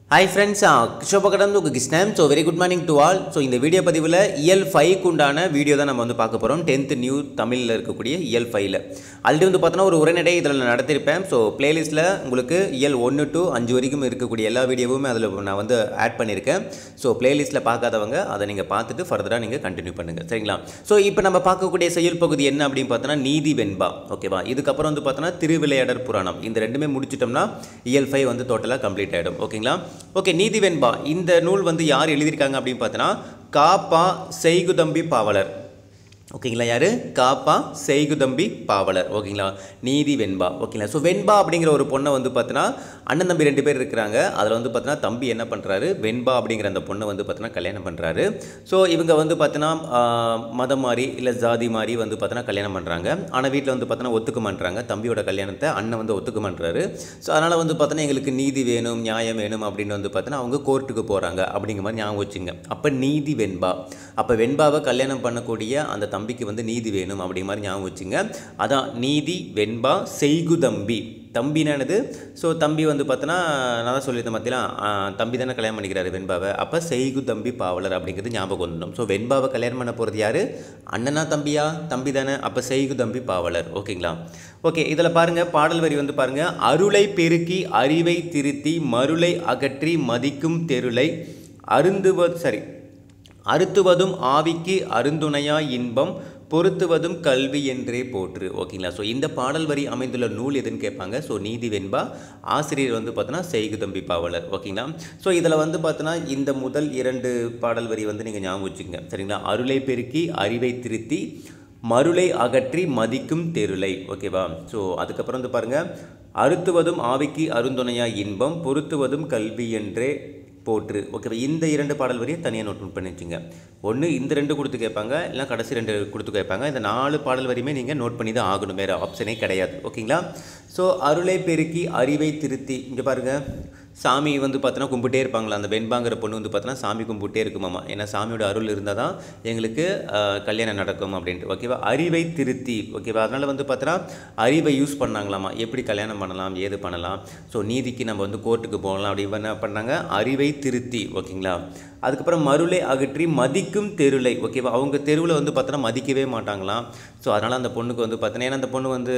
hi friends கிஷோப கடந்து உங்கள் Krishnan so very good morning to all so இந்த வீடியோ பதிவில் இயல் ஃபைவ்க்கு உண்டான வீடியோ தான் நம்ம வந்து பார்க்க போகிறோம் டென்த் நியூ தமிழில் இருக்கக்கூடிய இயல் ஃபைவ்ல ஆல்ரெடி வந்து பார்த்தோன்னா ஒரு உரைநடை இதில் நான் நடத்திருப்பேன் ஸோ பிளேலிஸ்ட்டில் உங்களுக்கு இயல் ஒன்று டு அஞ்சு வரைக்கும் இருக்கக்கூடிய எல்லா வீடியோவுமே அதில் நான் வந்து ஆட் பண்ணியிருக்கேன் ஸோ பிளேலிஸ்ட்டில் பார்க்காதவங்க அதை நீங்கள் பார்த்துட்டு ஃபர்தராக நீங்கள் கண்டினியூ பண்ணுங்கள் சரிங்களா ஸோ இப்போ நம்ம பார்க்கக்கூடிய செயல் பகுதி என்ன அப்படின்னு பார்த்தோன்னா நீதி வெண்பா ஓகேவா இதுக்கப்புறம் வந்து பார்த்தோன்னா திருவிளையாடற் புராணம் இந்த ரெண்டுமே முடிச்சிட்டோம்னா இயல் ஃபைவ் வந்து டோட்டலாக கம்ப்ளீட் ஆகிடும் ஓகேங்களா ஓகே நீதி வெண்பா இந்த நூல் வந்து யார் எழுதியிருக்காங்க அப்படின்னு பார்த்தோன்னா காப்பா செய்குதம்பி பாவலர் ஓகேங்களா யார் காப்பா செய்குதம்பி பாவலர் ஓகேங்களா நீதி வெண்பா ஓகேங்களா ஸோ வெண்பா அப்படிங்கிற ஒரு பொண்ணை வந்து பார்த்தோன்னா அண்ணன் தம்பி ரெண்டு பேர் இருக்கிறாங்க அதில் வந்து பார்த்தோன்னா தம்பி என்ன பண்ணுறாரு வெண்பா அப்படிங்கிற அந்த பொண்ணை வந்து பார்த்தோன்னா கல்யாணம் பண்ணுறாரு ஸோ இவங்க வந்து பார்த்தோன்னா ஆஹ், மதம் மாதிரி இல்லை ஜாதி மாதிரி வந்து பார்த்தோன்னா கல்யாணம் பண்ணுறாங்க ஆனால் வீட்டில் வந்து பார்த்தோன்னா ஒத்துக்க மாட்டுறாங்க தம்பியோட கல்யாணத்தை அண்ணன் வந்து ஒத்துக்க மாட்டுறாரு ஸோ அதனால் வந்து பார்த்தோன்னா எங்களுக்கு நீதி வேணும் நியாயம் வேணும் அப்படின்னு வந்து பார்த்தோன்னா அவங்க கோர்ட்டுக்கு போகிறாங்க அப்படிங்கிற மாதிரி ஞாபகம் வச்சுங்க அப்போ நீதி வெண்பா அப்போ வெண்பாவை கல்யாணம் பண்ணக்கூடிய அந்த தம்பிக்கு வந்து நீதி வேணும் அப்படிங்கிற மாதிரி ஞாபகம் வச்சுங்க அதான் நீதி வெண்பா செய்குதம்பி தம்பினானது ஸோ தம்பி வந்து பார்த்தோன்னா நான் தான் சொல்லியிருந்தேன் மத்தியில் தம்பி தானே கல்யாணம் பண்ணிக்கிறாரு வெண்பாவை அப்போ செய்கு தம்பி பாவலர் அப்படிங்கிறது ஞாபகம் வந்துடும் ஸோ வெண்பாவை கல்யாணம் பண்ண போகிறது யார் அண்ணனா தம்பியா தம்பி தானே அப்போ செய்கு தம்பி பாவலர் ஓகேங்களா ஓகே இதில் பாருங்கள் பாடல் வரி வந்து பாருங்கள் அருளை பெருக்கி அறிவை திருத்தி மருளை அகற்றி மதிக்கும் தெருளை அருந்துவது சரி அறுத்துவதும் ஆவிக்கு அருந்துணையா இன்பம் பொருத்துவதும் கல்வி என்றே போற்று ஓகேங்களா ஸோ இந்த பாடல் வரி அமைந்துள்ள நூல் எதுன்னு கேட்பாங்க ஸோ நீதி வெண்பா ஆசிரியர் வந்து பார்த்தோன்னா செய்குதம்பி பாவலர் ஓகேங்களா ஸோ இதில் வந்து பார்த்தோன்னா இந்த முதல் இரண்டு பாடல் வரி வந்து நீங்கள் ஞாபகம் வச்சுக்கோங்க சரிங்களா அருளை பெருக்கி அறிவை திருத்தி மருளை அகற்றி மதிக்கும் தெருளை ஓகேவா ஸோ அதுக்கப்புறம் வந்து பாருங்கள் அறுத்துவதும் ஆவிக்கு அருந்துணையா இன்பம் பொருத்துவதும் கல்வி என்றே போற்று ஓகேவா இந்த இரண்டு பாடல் வரியை தனியாக நோட் பண்ணி வச்சுங்க ஒன்று இந்த ரெண்டு கொடுத்து கேட்பாங்க இல்லை கடைசி ரெண்டு கொடுத்து கேட்பாங்க இந்த நாலு பாடல் வரியுமே நீங்கள் நோட் பண்ணி தான் ஆகணும் வேறு ஆப்ஷனே கிடையாது ஓகேங்களா ஸோ அருளை பெருக்கி அறிவை திருத்தி இங்கே பாருங்கள் சாமி வந்து பார்த்தோன்னா கும்பிட்டே இருப்பாங்களா அந்த வெண்பாங்கிற பொண்ணு வந்து பார்த்தோன்னா சாமி கும்பிட்டே இருக்குமாமா ஏன்னா சாமியோட அருள் இருந்தால் தான் எங்களுக்கு ஆஹ், கல்யாணம் நடக்கும் அப்படின்ட்டு ஓகேவா அறிவை திருத்தி ஓகேவா அதனால் வந்து பார்த்தோன்னா அறிவை யூஸ் பண்ணாங்களாமா எப்படி கல்யாணம் பண்ணலாம் ஏது பண்ணலாம் ஸோ நீதிக்கு நம்ம வந்து கோர்ட்டுக்கு போகலாம் அப்படி என்ன பண்ணாங்க அறிவை திருத்தி ஓகேங்களா அதுக்கப்புறம் மருளை அகற்றி மதிக்கும் தெருளை ஓகேவா அவங்க தெருவில் வந்து பார்த்தோன்னா மதிக்கவே மாட்டாங்களாம் ஸோ அதனால் அந்த பொண்ணுக்கு வந்து பார்த்தோன்னா ஏன்னா அந்த பொண்ணு வந்து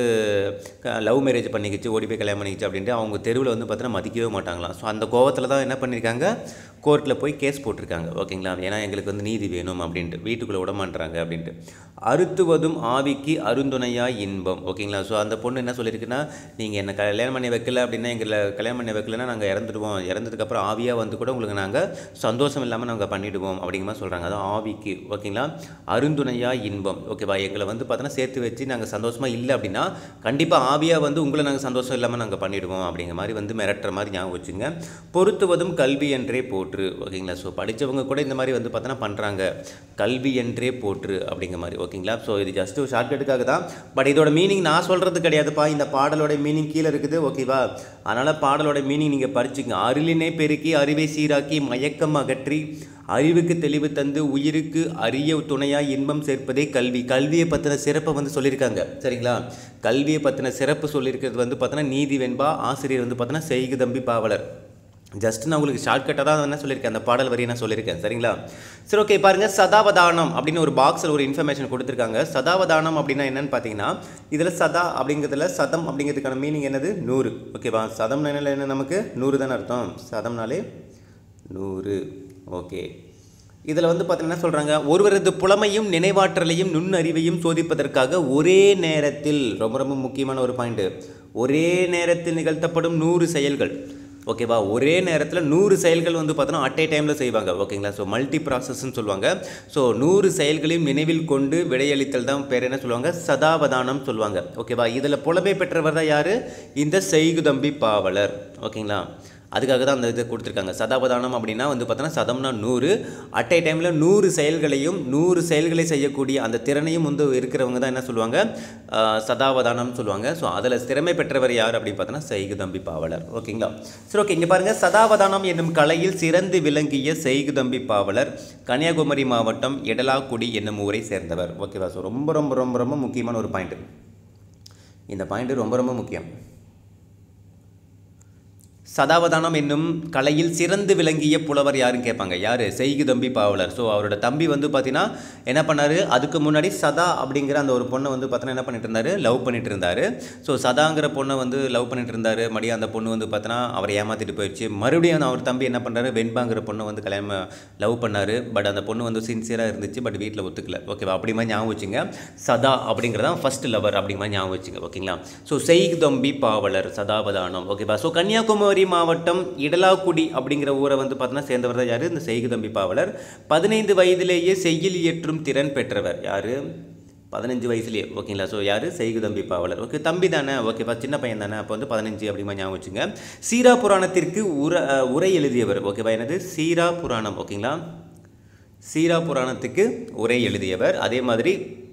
லவ் மேரேஜ் பண்ணிக்கிச்சு ஓடி போய் கல்யாணம் பண்ணிக்கிச்சு அப்படின்ட்டு அவங்க தெருவில் வந்து பார்த்தோன்னா மதிக்கவே மாட்டாங்களாம் ஸோ அந்த கோவத்தில் தான் என்ன பண்ணியிருக்காங்க கோர்ட்டில் போய் கேஸ் போட்டிருக்காங்க ஓகேங்களா ஏன்னா எங்களுக்கு வந்து நீதி வேணும் அப்படின்ட்டு வீட்டுக்குள்ளே விட மாட்டுறாங்க அப்படின்ட்டு அறுத்துவதும் ஆவிக்கு அருந்துணையா இன்பம் ஓகேங்களா ஸோ அந்த பொண்ணு என்ன சொல்லியிருக்குன்னா நீங்கள் என்ன கல்யாணம் பண்ணி வைக்கல அப்படின்னா எங்களை கல்யாணம் பண்ணி வைக்கலன்னா நாங்கள் இறந்துடுவோம் இறந்ததுக்கப்புறம் ஆவியாக வந்து கூட உங்களுக்கு நாங்கள் சந்தோஷம் இல்லாமல் நாங்கள் பண்ணிவிடுவோம் அப்படிங்கிற மாதிரி சொல்கிறாங்க அதான் ஆவிக்கு ஓகேங்களா அருந்துணையா இன்பம் ஓகேவா எங்களை வந்து பார்த்தோன்னா சேர்த்து வச்சு நாங்கள் சந்தோஷமாக இல்லை அப்படின்னா கண்டிப்பாக ஆவியாக வந்து உங்களை நாங்கள் சந்தோஷம் இல்லாமல் நாங்கள் பண்ணிவிடுவோம் அப்படிங்கிற மாதிரி வந்து மிரட்டுற மாதிரி ஞாபகம் வச்சுங்க பொருத்துவதும் கல்வி என்றே போற்று ஓகேங்களா ஸோ படித்தவங்க கூட இந்த மாதிரி வந்து பார்த்தோன்னா பண்ணுறாங்க கல்வி என்றே போற்று அப்படிங்கிற மாதிரி ஓகேங்களா ஸோ இது ஜஸ்ட் ஒரு ஷார்ட்கட்டுக்காக தான் பட் இதோட மீனிங் நான் சொல்கிறது கிடையாதுப்பா இந்த பாடலோட மீனிங் கீழே இருக்குது ஓகேவா அதனால் பாடலோட மீனிங் நீங்கள் படிச்சுங்க அருளினை பெருக்கி அறிவை சீராக்கி மயக்கம் அகற்றி அறிவுக்கு தெளிவு தந்து உயிருக்கு அரிய துணையாய் இன்பம் சேர்ப்பதே கல்வி கல்வியை பற்றின சிறப்பை வந்து சொல்லியிருக்காங்க சரிங்களா கல்வியை பற்றின சிறப்பு சொல்லியிருக்கிறது வந்து பார்த்தோன்னா நீதி வெண்பா ஆசிரியர் வந்து பார்த்தோன்னா செய்கு தம்பி பாவலர் ஜஸ்ட் நான் உங்களுக்கு ஷார்ட்கட்டாக தான் என்ன சொல்லியிருக்கேன் அந்த பாடல் வரியை நான் சொல்லியிருக்கேன் சரிங்களா சரி ஓகே பாருங்கள் சதாவதானம் அப்படின்னு ஒரு பாக்ஸில் ஒரு இன்ஃபர்மேஷன் கொடுத்துருக்காங்க சதாவதானம் அப்படின்னா என்னன்னு பார்த்தீங்கன்னா இதில் சதா அப்படிங்கிறதுல சதம் அப்படிங்கிறதுக்கான மீனிங் என்னது நூறு ஓகேவா சதம் என்ன நமக்கு நூறு தானே அர்த்தம் சதம்னாலே நூறு ஓகே இதில் வந்து பார்த்தீங்கன்னா என்ன சொல்கிறாங்க ஒருவரது புலமையும் நினைவாற்றலையும் நுண்ணறிவையும் சோதிப்பதற்காக ஒரே நேரத்தில் ரொம்ப ரொம்ப முக்கியமான ஒரு பாயிண்ட்டு ஒரே நேரத்தில் நிகழ்த்தப்படும் நூறு செயல்கள் ஓகேவா ஒரே நேரத்தில் நூறு செயல்கள் வந்து பார்த்தோன்னா அட் ஏ டைமில் செய்வாங்க ஓகேங்களா ஸோ மல்டி ப்ராசஸ்ன்னு சொல்லுவாங்க ஸோ நூறு செயல்களையும் நினைவில் கொண்டு விடையளித்தல் தான் பேர் என்ன சொல்லுவாங்க சதாவதானம் சொல்லுவாங்க ஓகேவா இதில் புலமை பெற்றவர் தான் யார் இந்த செய்குதம்பி பாவலர் ஓகேங்களா அதுக்காக தான் அந்த இது கொடுத்துருக்காங்க சதாவதானம் அப்படின்னா வந்து பார்த்தோன்னா சதம்னா நூறு அட் ஏ டைமில் நூறு செயல்களையும் நூறு செயல்களை செய்யக்கூடிய அந்த திறனையும் வந்து இருக்கிறவங்க தான் என்ன சொல்லுவாங்க ஆஹ், சதாவதானம் சொல்லுவாங்க ஸோ அதில் திறமை பெற்றவர் யார் அப்படின்னு பார்த்தோன்னா செய்குதம்பி பாவலர் ஓகேங்களா சரி ஓகே இங்கே பாருங்கள் சதாவதானம் என்னும் கலையில் சிறந்து விளங்கிய செய்குதம்பி பாவலர் கன்னியாகுமரி மாவட்டம் எடலாக்குடி என்னும் ஊரை சேர்ந்தவர் ஓகேவா ஸோ ரொம்ப ரொம்ப ரொம்ப ரொம்ப முக்கியமான ஒரு பாயிண்ட் இந்த பாயிண்ட் ரொம்ப ரொம்ப முக்கியம் சதாவதானம் என்னும் கலையில் சிறந்து விளங்கிய புலவர் யாருன்னு கேட்பாங்க யார் செய்கு தம்பி பாவலர் ஸோ அவரோட தம்பி வந்து பார்த்தீங்கன்னா என்ன பண்ணார் அதுக்கு முன்னாடி சதா அப்படிங்கிற அந்த ஒரு பொண்ணை வந்து பார்த்தீங்கன்னா என்ன பண்ணிட்டு இருந்தாரு லவ் பண்ணிட்டு இருந்தாரு ஸோ சதாங்கிற பொண்ணை வந்து லவ் பண்ணிட்டு இருந்தாரு மறுபடியும் அந்த பொண்ணு வந்து பார்த்தீங்கன்னா அவரை ஏமாத்திட்டு போயிடுச்சு மறுபடியும் அவர் தம்பி என்ன பண்ணுறாரு வெண்பாங்கிற பொண்ணை வந்து கல்யாணம் லவ் பண்ணாரு பட் அந்த பொண்ணு வந்து சின்சியராக இருந்துச்சு பட் வீட்டில் ஒத்துக்கல ஓகேவா அப்படி மாதிரி ஞாபகம் வச்சுங்க சதா அப்படிங்கிறதான் ஃபர்ஸ்ட் லவர் அப்படிங்கிற மாதிரி ஞாபகம் வச்சுங்க ஓகேங்களா ஸோ செய்கு தம்பி பாவலர் சதாவதானம் ஓகேவா ஸோ கன்னியாகுமரி மாவட்டம் இடலாக்குடி அப்படிங்கிற ஊரை வந்து பார்த்தீங்கன்னா சேர்ந்தவர் தான் யார் இந்த செய்கு தம்பி பாவலர் பதினைந்து வயதிலேயே செய்யில் இயற்றும் திறன் பெற்றவர் யார் பதினஞ்சு வயசுலேயே ஓகேங்களா ஸோ யார் செய்கு தம்பி பாவலர் ஓகே தம்பி தானே ஓகேப்பா சின்ன பையன் தானே அப்போ வந்து பதினஞ்சு அப்படிமா ஞாபகம் வச்சுங்க சீரா புராணத்திற்கு உர அஹ், உரை எழுதியவர் ஓகேவா என்னது சீரா புராணம் ஓகேங்களா சீரா புராணத்துக்கு உரை எழுதியவர் அதே மாதிரி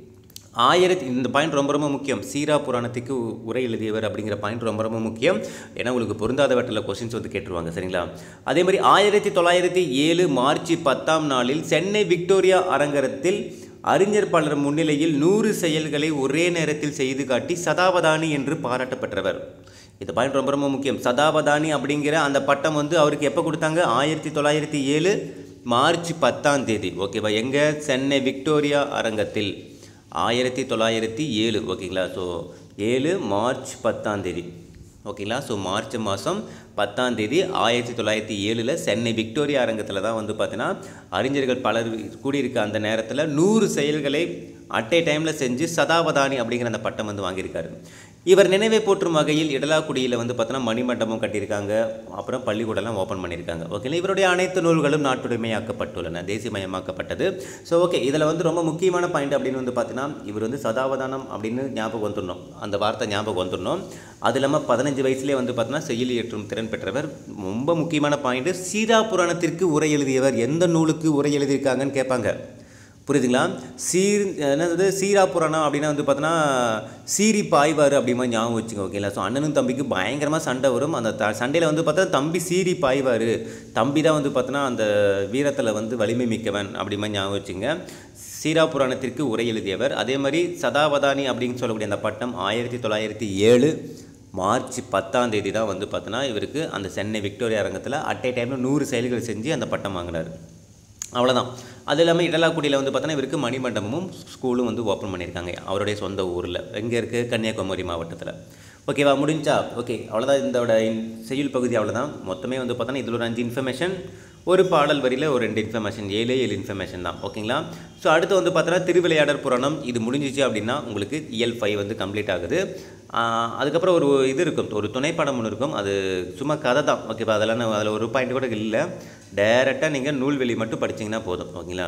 ஆயிரத்தி இந்த பாயிண்ட் ரொம்ப ரொம்ப முக்கியம் சீரா புராணத்துக்கு உ- உரை எழுதியவர் அப்படிங்கிற பாயிண்ட் ரொம்ப ரொம்ப முக்கியம் ஏன்னா உங்களுக்கு பொருந்தாதவற்றில் கொஸ்டின்ஸ் வந்து கேட்டுருவாங்க சரிங்களா அதே மாதிரி ஆயிரத்தி தொள்ளாயிரத்தி ஏழு மார்ச் பத்தாம் நாளில் சென்னை விக்டோரியா அரங்கத்தில் அறிஞர் பலர் முன்னிலையில் நூறு செயல்களை ஒரே நேரத்தில் செய்து காட்டி சதாவதானி என்று பாராட்டப்பெற்றவர் இந்த பாயிண்ட் ரொம்ப ரொம்ப முக்கியம் சதாவதானி அப்படிங்கிற அந்த பட்டம் வந்து அவருக்கு எப்போ கொடுத்தாங்க ஆயிரத்தி தொள்ளாயிரத்தி ஏழு மார்ச் பத்தாம் தேதி ஓகேவா எங்கே சென்னை விக்டோரியா அரங்கத்தில் ஆயிரத்தி தொள்ளாயிரத்தி ஏழு ஓகேங்களா ஸோ ஏழு மார்ச் பத்தாம் தேதி ஓகேங்களா ஸோ மார்ச் மாதம் பத்தாம் தேதி ஆயிரத்தி தொள்ளாயிரத்தி ஏழில் சென்னை விக்டோரியா அரங்கத்தில் தான் வந்து பார்த்தீங்கன்னா அறிஞர்கள் பலர் கூடியிருக்க அந்த நேரத்தில் நூறு செயல்களை அட் ஏ டைமில் செஞ்சு சதாவதானி அப்படிங்கிற அந்த பட்டம் வந்து வாங்கியிருக்காரு இவர் நினைவை போற்றும் வகையில் இடலாக்குடியில் வந்து பார்த்தோன்னா மணிமண்டபம் கட்டியிருக்காங்க அப்புறம் பள்ளிக்கூடம்லாம் ஓப்பன் பண்ணியிருக்காங்க ஓகேங்களா இவருடைய அனைத்து நூல்களும் நாட்டுடைமையாக்கப்பட்டுள்ளன தேசியமயமாக்கப்பட்டது ஸோ ஓகே இதில் வந்து ரொம்ப முக்கியமான பாயிண்ட் அப்படின்னு வந்து பார்த்தீங்கன்னா இவர் வந்து சதாவதானம் அப்படின்னு ஞாபகம் வந்துடணும் அந்த வார்த்தை ஞாபகம் வந்துடணும் அது இல்லாமல் பதினஞ்சு வயசுலேயே வந்து பார்த்தீங்கன்னா செயல் ஏற்றும் திறன் பெற்றவர் ரொம்ப முக்கியமான பாயிண்ட் சீரா புராணத்திற்கு உரை எழுதியவர் எந்த நூலுக்கு உரை எழுதியிருக்காங்கன்னு கேட்பாங்க புரியுதுங்களா சீர் என்னது சீரா புராணம் அப்படின்னா வந்து பார்த்தோன்னா சீரி பாய்வார் அப்படிமா ஞாபகம் வச்சுங்க ஓகேங்களா ஸோ அண்ணனும் தம்பிக்கு பயங்கரமாக சண்டை வரும் அந்த த சண்டையில் வந்து பார்த்தா தம்பி சீரி பாய்வார் தம்பி தான் வந்து பார்த்தோன்னா அந்த வீரத்தில் வந்து வலிமை மிக்கவன் அப்படிமா ஞாபகம் வச்சுங்க சீரா புராணத்திற்கு உரை எழுதியவர் அதே மாதிரி சதாவதானி அப்படின்னு சொல்லக்கூடிய அந்த பட்டம் ஆயிரத்தி தொள்ளாயிரத்தி ஏழு மார்ச் பத்தாம் தேதி தான் வந்து பார்த்தோன்னா இவருக்கு அந்த சென்னை விக்டோரியா அரங்கத்தில் அட் ஏ டைமில் நூறு செயல்கள் செஞ்சு அந்த பட்டம் வாங்கினார் அவ்வளோதான் அது இல்லாமல் இடலாக்குடியில் வந்து பார்த்தோன்னா இவருக்கு மணிமண்டபமும் ஸ்கூலும் வந்து ஓப்பன் பண்ணியிருக்காங்க அவருடைய சொந்த ஊரில் எங்கே இருக்குது கன்னியாகுமரி மாவட்டத்தில் ஓகேவா முடிஞ்சா ஓகே அவ்வளோதான் இதோட இன்- செய்யுள் பகுதி அவ்வளோதான் மொத்தமே வந்து பார்த்தோன்னா இதில் ஒரு அஞ்சு இன்ஃபர்மேஷன் ஒரு பாடல் வரியில் ஒரு ரெண்டு இன்ஃபர்மேஷன் ஏழே ஏழு இன்ஃபர்மேஷன் தான் ஓகேங்களா ஸோ அடுத்து வந்து பார்த்தோன்னா திருவிளையாடற் புராணம் இது முடிஞ்சிச்சு அப்படின்னா உங்களுக்கு இயல் ஃபைவ் வந்து கம்ப்ளீட் ஆகுது ஆஹ் அதுக்கப்புறம் ஒரு இது இருக்கும் ஒரு துணைப்படம் ஒன்று இருக்கும் அது சும்மா கதை தான் ஓகேவா அதெல்லாம் அதில் ஒரு பாயிண்ட் கூட இல்லை டைரெக்டாக நீங்கள் நூல்வெளி மட்டும் படிச்சீங்கன்னா போதும் ஓகேங்களா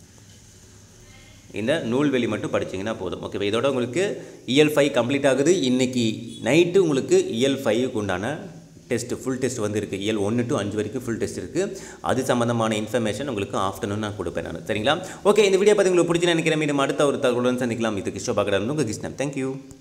இந்த நூல்வெளி மட்டும் படிச்சீங்கன்னா போதும் ஓகேவா இதோட உங்களுக்கு இயல் ஃபைவ் கம்ப்ளீட் ஆகுது இன்னைக்கு நைட்டு உங்களுக்கு இயல் ஃபைவுக்கு உண்டான டெஸ்ட் ஃபுல் டெஸ்ட் வந்து இருக்குது இயல் ஒன்று டு அஞ்சு வரைக்கும் ஃபுல் டெஸ்ட் இருக்குது அது சம்மந்தமான இன்ஃபர்மேஷன் உங்களுக்கு ஆஃப்டர்நூன் நான் கொடுப்பேன் நான் சரிங்களா ஓகே இந்த வீடியோ பார்த்து உங்களுக்கு பிடிச்சி நினைக்கிறேன் மீண்டும் அடுத்த ஒரு தகவலுடன் சந்திக்கலாம் இது கிருஷ்ண பாக்கடா உங்கள் கிருஷ்ணன் தேங்க்யூ